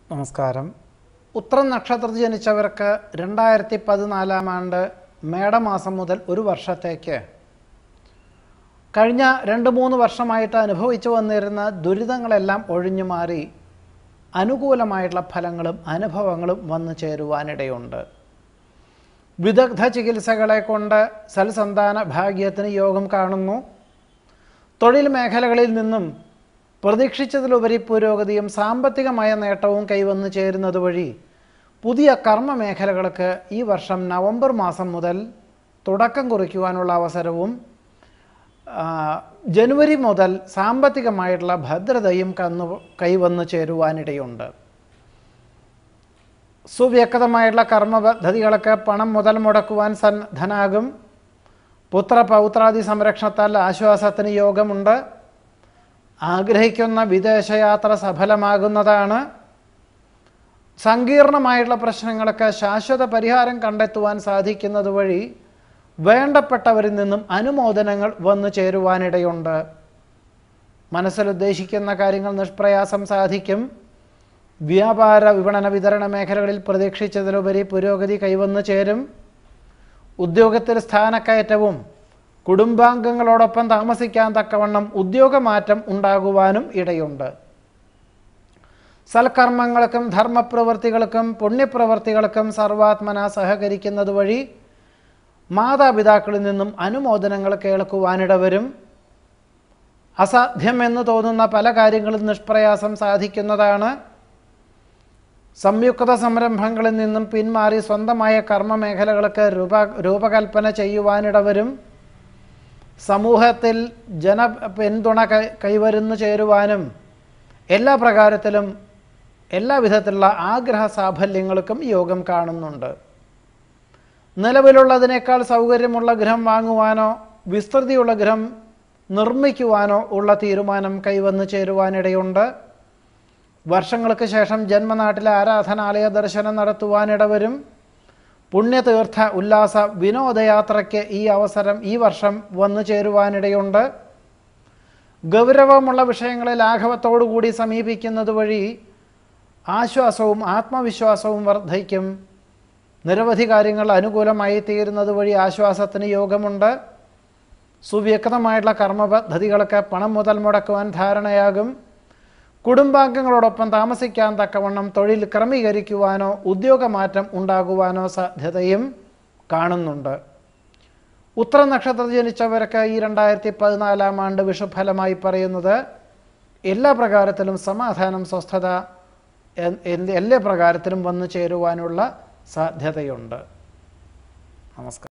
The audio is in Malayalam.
നമസ്കാരം ഉത്രം നക്ഷത്രത്തിൽ ജനിച്ചവർക്ക് രണ്ടായിരത്തി പതിനാലാം ആണ്ട് മേടമാസം മുതൽ ഒരു വർഷത്തേക്ക് കഴിഞ്ഞ രണ്ട് മൂന്ന് വർഷമായിട്ട് അനുഭവിച്ചു വന്നിരുന്ന ദുരിതങ്ങളെല്ലാം ഒഴിഞ്ഞു മാറി അനുകൂലമായിട്ടുള്ള ഫലങ്ങളും അനുഭവങ്ങളും വന്നു ചേരുവാനിടയുണ്ട് വിദഗ്ധ ചികിത്സകളെ കൊണ്ട് സൽസന്താന ഭാഗ്യത്തിന് യോഗം കാണുന്നു തൊഴിൽ മേഖലകളിൽ നിന്നും പ്രതീക്ഷിച്ചതിലുപരി പുരോഗതിയും സാമ്പത്തികമായ നേട്ടവും കൈവന്നു ചേരുന്നത് വഴി പുതിയ കർമ്മ മേഖലകൾക്ക് ഈ വർഷം നവംബർ മാസം മുതൽ തുടക്കം കുറിക്കുവാനുള്ള അവസരവും ആ, ജനുവരി മുതൽ സാമ്പത്തികമായിട്ടുള്ള ഭദ്രതയും കന്നു കൈവന്നു ചേരുവാനിടയുണ്ട് സുവ്യക്തമായിട്ടുള്ള കർമ്മ പദ്ധതികൾക്ക് പണം മുതൽ മുടക്കുവാൻ സന്നദ്ധനാകും പുത്ര പൗത്രാദി സംരക്ഷണത്താൽ ആശ്വാസത്തിന് യോഗമുണ്ട് ആഗ്രഹിക്കുന്ന വിദേശയാത്ര സഫലമാകുന്നതാണ് സങ്കീർണമായിട്ടുള്ള പ്രശ്നങ്ങൾക്ക് ശാശ്വത പരിഹാരം കണ്ടെത്തുവാൻ സാധിക്കുന്നത് വഴി വേണ്ടപ്പെട്ടവരിൽ നിന്നും അനുമോദനങ്ങൾ വന്നു ചേരുവാനിടയുണ്ട് മനസ്സിൽ ഉദ്ദേശിക്കുന്ന കാര്യങ്ങൾ നിഷ്പ്രയാസം സാധിക്കും വ്യാപാര വിപണന വിതരണ മേഖലകളിൽ പ്രതീക്ഷിച്ചതിലുപരി പുരോഗതി കൈവന്നു ചേരും ഉദ്യോഗത്തിൽ സ്ഥാനക്കയറ്റവും കുടുംബാംഗങ്ങളോടൊപ്പം താമസിക്കാൻ തക്കവണ്ണം ഉദ്യോഗമാറ്റം ഉണ്ടാകുവാനും ഇടയുണ്ട് സൽക്കർമ്മങ്ങൾക്കും ധർമ്മപ്രവൃത്തികൾക്കും പുണ്യപ്രവൃത്തികൾക്കും സർവാത്മന സഹകരിക്കുന്നത് വഴി മാതാപിതാക്കളിൽ നിന്നും അനുമോദനങ്ങൾ കേൾക്കുവാനിടവരും അസാധ്യമെന്ന് തോന്നുന്ന പല കാര്യങ്ങളും നിഷ്പ്രയാസം സാധിക്കുന്നതാണ് സംയുക്ത സംരംഭങ്ങളിൽ നിന്നും പിന്മാറി സ്വന്തമായ കർമ്മ മേഖലകൾക്ക് രൂപ രൂപകൽപ്പന ചെയ്യുവാനിടവരും സമൂഹത്തിൽ ജന പിന്തുണ കൈ കൈവരുന്നു ചേരുവാനും എല്ലാ പ്രകാരത്തിലും എല്ലാ വിധത്തിലുള്ള ആഗ്രഹ സാഫല്യങ്ങൾക്കും യോഗം കാണുന്നുണ്ട് നിലവിലുള്ളതിനേക്കാൾ സൗകര്യമുള്ള ഗൃഹം വാങ്ങുവാനോ വിസ്തൃതിയുള്ള ഗൃഹം നിർമ്മിക്കുവാനോ ഉള്ള തീരുമാനം കൈവന്നു ചേരുവാനിടയുണ്ട് വർഷങ്ങൾക്ക് ശേഷം ജന്മനാട്ടിലെ ആരാധനാലയ ദർശനം നടത്തുവാനിടവരും പുണ്യതീർത്ഥ ഉല്ലാസ വിനോദയാത്രയ്ക്ക് ഈ അവസരം ഈ വർഷം വന്നു ചേരുവാനിടയുണ്ട് ഗൗരവമുള്ള വിഷയങ്ങളെ ലാഘവത്തോടുകൂടി സമീപിക്കുന്നത് വഴി ആശ്വാസവും ആത്മവിശ്വാസവും വർദ്ധിക്കും നിരവധി കാര്യങ്ങൾ അനുകൂലമായി തീരുന്നത് വഴി ആശ്വാസത്തിന് യോഗമുണ്ട് സുവ്യക്തമായിട്ടുള്ള കർമ്മ പദ്ധതികൾക്ക് പണം മുതൽ മുടക്കുവാൻ ധാരണയാകും കുടുംബാംഗങ്ങളോടൊപ്പം താമസിക്കാൻ തക്കവണ്ണം തൊഴിൽ ക്രമീകരിക്കുവാനോ ഉദ്യോഗമാറ്റം ഉണ്ടാകുവാനോ സാധ്യതയും കാണുന്നുണ്ട് ഉത്തര നക്ഷത്രത്തിൽ ജനിച്ചവർക്ക് ഈ രണ്ടായിരത്തി പതിനാലാം ആണ്ട് വിഷുഫലമായി പറയുന്നത് എല്ലാ പ്രകാരത്തിലും സമാധാനം സ്വസ്ഥത എ- എ- എല്ലാ പ്രകാരത്തിലും വന്നു ചേരുവാനുള്ള സാധ്യതയുണ്ട് നമസ്കാരം